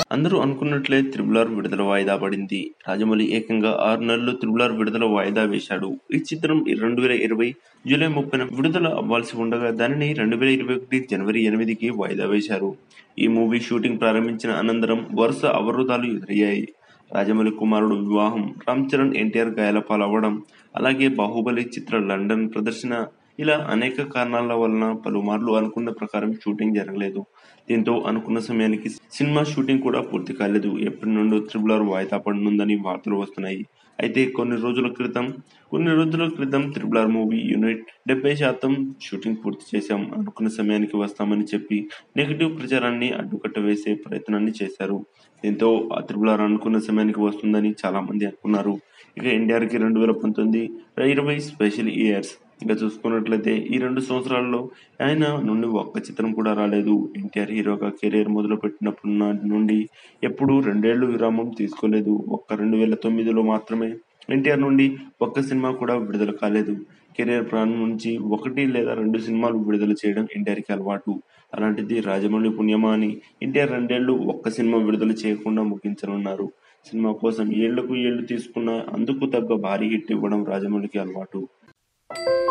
అందరూ అనుకున్నట్లే triple R విడుదల వాయిదా పడింది రాజమౌళి ఏకంగా ఆరు నెలలు త్రిబుల్ ఆర్ విడుదల వాయిదా వేశాడు ఈ చిత్రం రెండు వేల ఇరవై జూలై ముప్పైన విడుదల అవ్వాల్సి ఉండగా దానిని రెండు వేల ఇరవై ఒకటి జనవరి ఎనిమిదికి వాయిదా వేశారు ఈ మూవీ షూటింగ్ ప్రారంభించిన అనంతరం వరుస అవరోధాలు ఎదురయ్యాయి రాజమౌళి కుమారుడు వివాహం రామ్ చరణ్ ఎన్టీఆర్ గాయాల పాలవ్వడం అలాగే బాహుబలి చిత్ర లండన్ ప్రదర్శన ఇలా అనేక కారణాల వలన పలుమార్లు అనుకున్న ప్రకారం షూటింగ్ జరగలేదు దీంతో అనుకున్న సమయానికి సినిమా షూటింగ్ కూడా పూర్తి కాలేదు ఎప్పటి నుండో త్రిబుల్ ఆర్ వాయిదా పడనుందని వార్తలు వస్తున్నాయి అయితే కొన్ని రోజుల క్రితం కొన్ని రోజుల క్రితం త్రిబుల్ ఆర్ మూవీ యూనిట్ డెబ్బై శాతం షూటింగ్ పూర్తి చేశాం అనుకున్న సమయానికి వస్తామని చెప్పి నెగిటివ్ ప్రచారాన్ని అడ్డుకట్ట వేసే ప్రయత్నాన్ని చేశారు దీంతో ఆ త్రిబుల్ ఆర్ అనుకున్న సమయానికి వస్తుందని చాలా మంది అనుకున్నారు ఇక ఎన్టీఆర్కి రెండు వేల పంతొమ్మిది ఇరవై స్పెషల్ ఇయర్స్ ఇక చూసుకున్నట్లయితే ఈ రెండు సంవత్సరాల్లో ఆయన నుండి ఒక్క చిత్రం కూడా రాలేదు ఎన్టీఆర్ హీరోగా కెరీర్ మొదలు పెట్టినప్పటి నాటి నుండి ఎప్పుడూ రెండేళ్లు విరామం తీసుకోలేదు ఒక్క రెండు వేల తొమ్మిదిలో మాత్రమే ఎన్టీఆర్ నుండి ఒక్క సినిమా కూడా విడుదల కాలేదు కెరీర్ ప్రారంభం నుంచి ఒకటి లేదా రెండు సినిమాలు విడుదల చేయడం ఎన్టీఆర్కి అలవాటు అలాంటిది రాజమౌళి పుణ్యమా అని ఎన్టీఆర్ రెండేళ్లు ఒక్క సినిమా విడుదల చేయకుండా ముగించనున్నారు సినిమా కోసం ఏళ్లకు ఏళ్లు తీసుకున్న అందుకు తగ్గ భారీ హిట్ ఇవ్వడం రాజమౌళికి అలవాటు